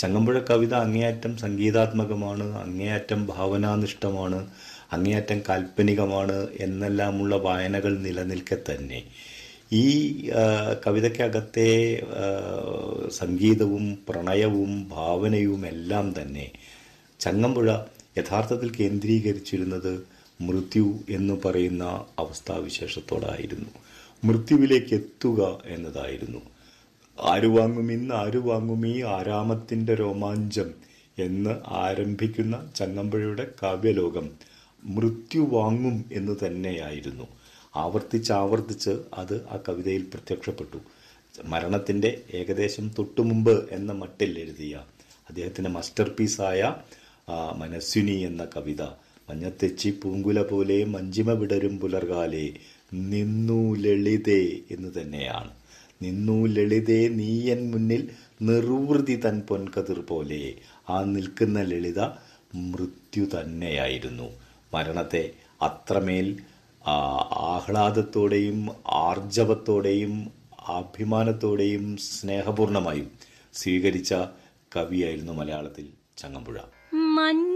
ചങ്ങമ്പുഴ കവിത അങ്ങേയറ്റം സംഗീതാത്മകമാണ് അങ്ങേയറ്റം ഭാവനാനിഷ്ഠമാണ് അങ്ങേയറ്റം കാൽപ്പനികമാണ് എന്നെല്ലാമുള്ള വായനകൾ നിലനിൽക്കെ തന്നെ ഈ ആ, കവിതയ്ക്കകത്തെ ആ, സംഗീതവും പ്രണയവും ഭാവനയും എല്ലാം തന്നെ ചങ്ങമ്പുഴ യഥാർത്ഥത്തിൽ കേന്ദ്രീകരിച്ചിരുന്നത് മൃത്യു എന്ന് പറയുന്ന അവസ്ഥാവിശേഷത്തോടായിരുന്നു മൃത്യുവിലേക്ക് എത്തുക എന്നതായിരുന്നു ആരു വാങ്ങും ഇന്ന് ആരു വാങ്ങും ഈ ആരാമത്തിന്റെ രോമാഞ്ചം എന്ന് ആരംഭിക്കുന്ന ചങ്ങമ്പുഴയുടെ കാവ്യലോകം മൃത്യു വാങ്ങും എന്ന് തന്നെയായിരുന്നു ആവർത്തിച്ചാവർത്തിച്ച് അത് ആ കവിതയിൽ പ്രത്യക്ഷപ്പെട്ടു മരണത്തിന്റെ ഏകദേശം തൊട്ടുമുമ്പ് എന്ന മട്ടിൽ എഴുതിയ അദ്ദേഹത്തിന്റെ മാസ്റ്റർ പീസായ ആ, മനസ്വിനി എന്ന കവിത മഞ്ഞത്തെച്ചി പൂങ്കുല പോലെ മഞ്ചിമ വിടരും പുലർകാലെ നിന്നു ലളിതേ എന്ന് തന്നെയാണ് നിന്നു ലളിതേ നീയൻ മുന്നിൽ നിർവൃതി തൻ പൊൻകതിർ പോലെ ആ നിൽക്കുന്ന ലളിത മൃത്യു തന്നെയായിരുന്നു മരണത്തെ അത്രമേൽ ആ, ആഹ്ലാദത്തോടെയും ആർജവത്തോടെയും അഭിമാനത്തോടെയും സ്നേഹപൂർണമായും സ്വീകരിച്ച കവിയായിരുന്നു മലയാളത്തിൽ ചങ്ങമ്പുഴ മഞ്ഞ